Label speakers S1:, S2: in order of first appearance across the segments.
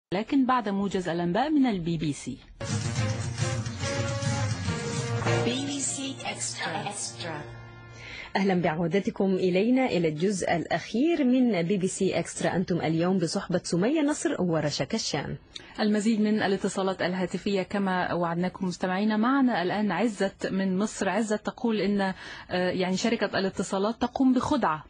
S1: لكن بعد موجز الأنباء من البي بي سي
S2: BBC Extra. Extra.
S3: أهلا بعودتكم إلينا إلى الجزء الأخير من بي بي سي إكسترا أنتم اليوم بصحبة سمية نصر ورشا كشان
S1: المزيد من الاتصالات الهاتفية كما وعدناكم مستمعينا معنا الآن عزت من مصر عزت تقول إن آه، يعني شركة الاتصالات تقوم بخدعة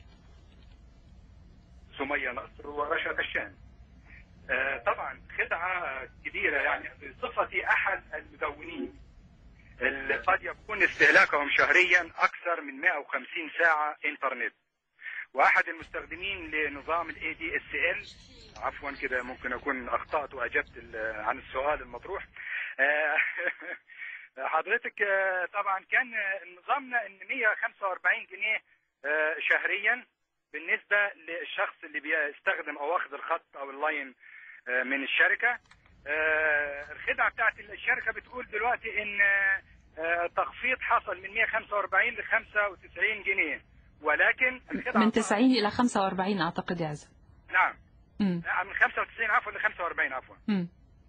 S4: سمية نصر ورشا كشان آه، طبعا خدعة كبيرة يعني بصفتي أحد المدونين اللي قد يكون استهلاكهم شهريا أكثر من 150 ساعة إنترنت وأحد المستخدمين لنظام الاي دي اس ال عفوا كده ممكن أكون أخطأت وأجبت ال- عن السؤال المطروح آه، حضرتك آه، طبعا كان نظامنا ان 145 جنيه آه، شهريا بالنسبه للشخص اللي بيستخدم او واخد الخط او اللاين آه، من الشركه آه، الخدعه بتاعت الشركه بتقول دلوقتي ان آه، تخفيض حصل من 145 ل 95 جنيه ولكن الخدعه
S1: من 90 إلى 45 أعتقد يا عزت
S4: نعم
S1: مم.
S4: لا، من 95 عفوا ل 45 عفوا
S1: مم.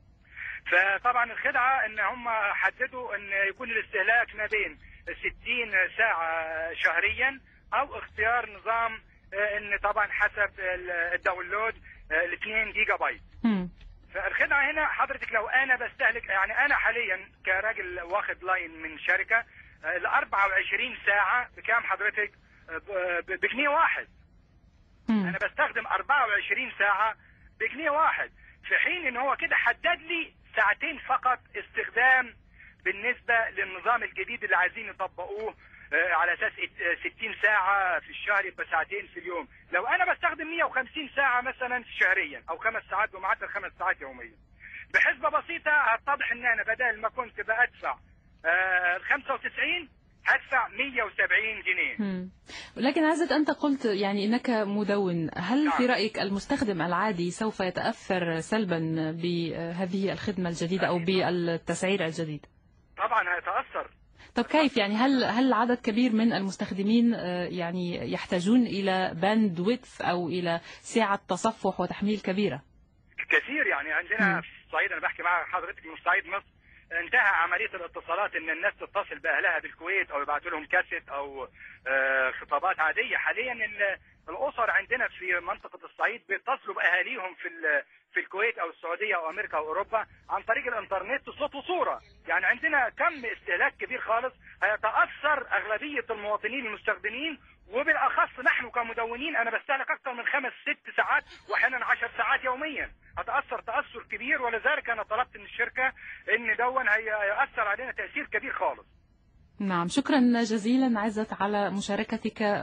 S4: فطبعا الخدعه ان هم حددوا ان يكون الاستهلاك ما بين 60 ساعه شهريا او اختيار نظام آه، ان طبعا حسب ال- الداونلود آه، ال 2 جيجا بايت
S1: مم.
S4: فالخدعه هنا حضرتك لو انا بستهلك يعني انا حاليا كراجل واخد لاين من شركه آه، ال 24 ساعه بكام حضرتك؟ آه، ب- ب- بجنيه واحد
S1: مم.
S4: انا بستخدم 24 ساعه بجنيه واحد في حين ان هو كده حدد لي ساعتين فقط استخدام بالنسبه للنظام الجديد اللي عايزين يطبقوه آه، على اساس ات- 60 ساعه في الشهر يبقى ساعتين في اليوم لو انا بستخدم 150 ساعه مثلا شهريا او خمس ساعات بمعدل خمس ساعات يوميا بحسبه بسيطه هتضح ان انا بدل ما كنت بدفع آه، 95 هدفع 170 جنيه
S1: مم. لكن عزت أنت قلت يعني إنك مدون هل
S4: نعم.
S1: في رأيك المستخدم العادي سوف يتأثر سلبا بهذه الخدمة الجديدة أو بالتسعير الجديد
S4: طبعا هيتاثر
S1: طب كيف يعني هل هل عدد كبير من المستخدمين آه، يعني يحتاجون إلى باند ويدث أو إلى سعة تصفح وتحميل كبيرة
S4: كثير يعني عندنا
S1: مم.
S4: في الصعيد انا بحكي مع حضرتك من صعيد مصر انتهى عمليه الاتصالات ان الناس تتصل باهلها بالكويت او يبعثوا لهم كاسيت او آه، خطابات عاديه حاليا ال- الاسر عندنا في منطقه الصعيد بيتصلوا باهاليهم في ال- في الكويت او السعوديه او امريكا او اوروبا عن طريق الانترنت صوت وصوره يعني عندنا كم استهلاك كبير خالص هيتاثر اغلبيه المواطنين المستخدمين وبالاخص نحن كمدونين انا بستهلك اكثر من خمس ست ساعات واحيانا عشر ساعات يوميا هتاثر تاثر كبير ولذلك انا طلبت من الشركه ان دون هي- هياثر علينا تاثير كبير خالص
S1: نعم شكرا جزيلا عزت على مشاركتك